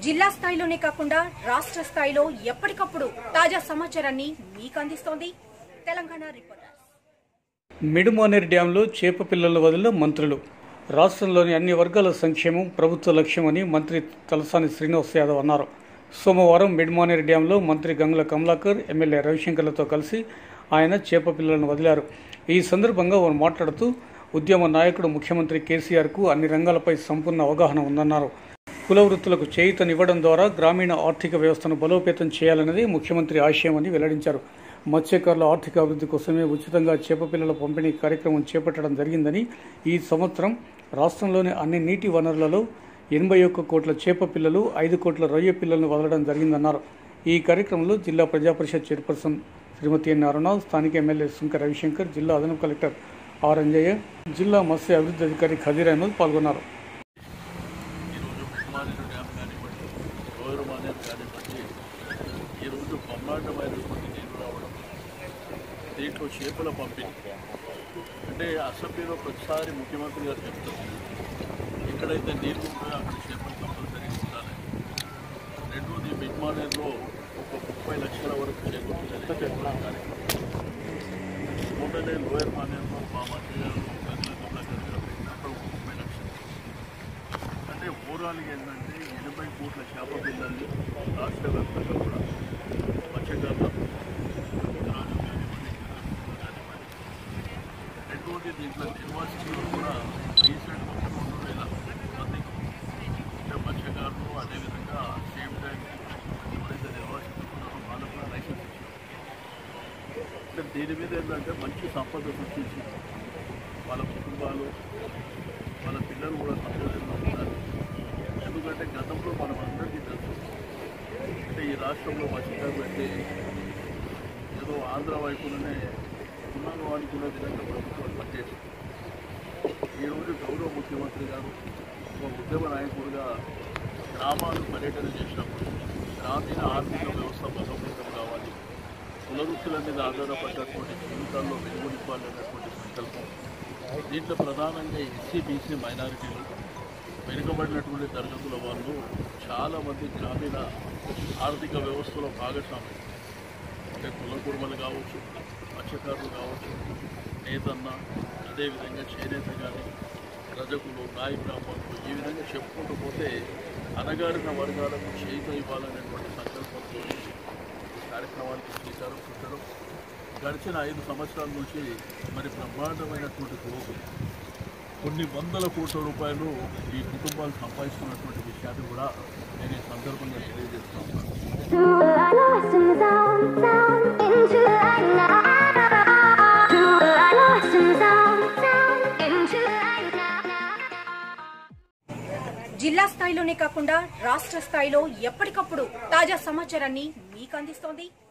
జిల్లా స్థాయిలోనే కాకుండా రాష్ట్ర స్థాయిలో ఎప్పటికప్పుడు తాజా సమాచారాన్ని మీకు అందిస్తోంది తెలంగాణ రిపోర్టర్స్ మిడుమానేరు డ్యాంలో చేప పిల్లల వదిలిన మంత్రులు రాష్ట్రంలోని అన్ని వర్గాల సంక్షేమం ప్రభుత్వ లక్ష్యమని మంత్రి తలసాని శ్రీనివాస్ యాదవ్ అన్నారు సోమవారం మిడ్మానేరు డ్యాంలో మంత్రి గంగుల కమలాకర్ ఎమ్మెల్యే రవిశంకర్లతో కలిసి ఆయన చేప పిల్లలను వదిలారు ఈ సందర్భంగా వారు మాట్లాడుతూ ఉద్యమ నాయకుడు ముఖ్యమంత్రి కేసీఆర్కు అన్ని రంగాలపై సంపూర్ణ అవగాహన ఉందన్నారు కుల వృత్తులకు చేయూతనివ్వడం ద్వారా గ్రామీణ ఆర్థిక వ్యవస్థను బలోపేతం చేయాలన్నది ముఖ్యమంత్రి ఆశయమని వెల్లడించారు మత్స్యకారుల ఆర్థిక అభివృద్ధి కోసమే ఉచితంగా చేప పిల్లల పంపిణీ కార్యక్రమం చేపట్టడం జరిగిందని ఈ సంవత్సరం రాష్ట్రంలోని అన్ని నీటి వనరులలో ఎనభై ఒక్క కోట్ల చేప పిల్లలు ఐదు కోట్ల రొయ్య పిల్లలను వదలడం జరిగిందన్నారు ఈ కార్యక్రమంలో జిల్లా ప్రజాపరిషత్ చైర్పర్సన్ శ్రీమతి ఎన్ అరుణ స్థానిక ఎమ్మెల్యే సుంక రవిశంకర్ జిల్లా అదనపు కలెక్టర్ ఆర్ అంజయ్య జిల్లా మత్స్య అభివృద్ధి అధికారి ఖదీర్ అహ్మద్ పాల్గొన్నారు ఈరోజు కుమారుడు డ్యామ్ కానివ్వండి రోయరు మానేరు కానివ్వండి ఈరోజు బ్రహ్మాండమైనటువంటి నీరు రావడం దీంట్లో చేపల పంపిణీ అంటే అసెంబ్లీలో ప్రతిసారి ముఖ్యమంత్రి గారు చెప్తారు ఎక్కడైతే నీళ్లు ఉంటాయో అక్కడ చేపలు కంపల్సరీ ఉండాలి రెండోది బిగ్మానేర్లో ఒక ముప్పై లక్షల వరకు చేకూర్చుకునే చేపల కార్యక్రమం మూడనే లోయర్ మానేర్లో మా మంత్రి గారు గంగుల కమలాకర్ గారు అక్కడ ఒక ముప్పై లక్షలు అంటే ఓవరాల్ ఏంటంటే ఎనభై కోట్ల చేప పిల్లల్ని రాష్ట్ర వ్యాప్తంగా కూడా మత్స్యకారుల రాజు కానివ్వండి, కానివ్వండి. రెండోది దీంట్లో నిర్వాసితులు కూడా రీసెంట్గా ఒక రెండు వేల మంది అంటే మత్స్యకారులు అదేవిధంగా సేమ్ టైం ఎవరైతే నిర్వాసితులు ఉన్నారో వాళ్ళకు కూడా లైసెన్స్ ఇచ్చారు అంటే దీని మీద ఏంటంటే మంచి సంపద సృష్టించి వాళ్ళ కుటుంబాలు వాళ్ళ పిల్లలు కూడా సంతోషంగా ఉంటారు ఎందుకంటే గతంలో మనం అందరికీ తెలుసు అంటే ఈ రాష్ట్రంలో మత్స్యకారులు అంటే ఏదో ఆంధ్ర వైపుననే ఉన్నాను అనుకునే విధంగా ప్రభుత్వం పనిచేసింది ఈరోజు గౌరవ ముఖ్యమంత్రి గారు ఒక ఉద్యమ నాయకుడిగా గ్రామాలు పర్యటన చేసినప్పుడు గ్రామీణ ఆర్థిక వ్యవస్థ బలోపేతం కావాలి కుల వృత్తుల మీద ఆధారపడ్డటువంటి జీవితాల్లో వెలుగునివ్వాలన్నటువంటి సంకల్పం దీంట్లో ప్రధానంగా ఎస్సీ బీసీ మైనారిటీలు వెనుకబడినటువంటి తరగతుల వాళ్ళు చాలామంది గ్రామీణ ఆర్థిక వ్యవస్థలో భాగస్వామ్యం అంటే కుల కుర్మలు కావచ్చు మత్స్యకారులు కావచ్చు నేతన్న అదేవిధంగా చేనేత కానీ రజకులు నాయి బ్రాహ్మణులు ఈ విధంగా చెప్పుకుంటూ పోతే అనగారిన వర్గాలకు చేత ఇవ్వాలనేటువంటి సంకల్పంతో ఈ కార్యక్రమానికి శ్రీకారం చుట్టడం గడిచిన ఐదు సంవత్సరాల నుంచి మరి బ్రహ్మాండమైనటువంటి గ్రోత్ కొన్ని వందల కోట్ల రూపాయలు ఈ కుటుంబాలు సంపాదిస్తున్నటువంటి విషయాన్ని కూడా నేను ఈ సందర్భంగా తెలియజేస్తా ఉన్నాను జిల్లా స్థాయిలోనే కాకుండా రాష్ట్ర స్థాయిలో ఎప్పటికప్పుడు తాజా సమాచారాన్ని మీకు అందిస్తోంది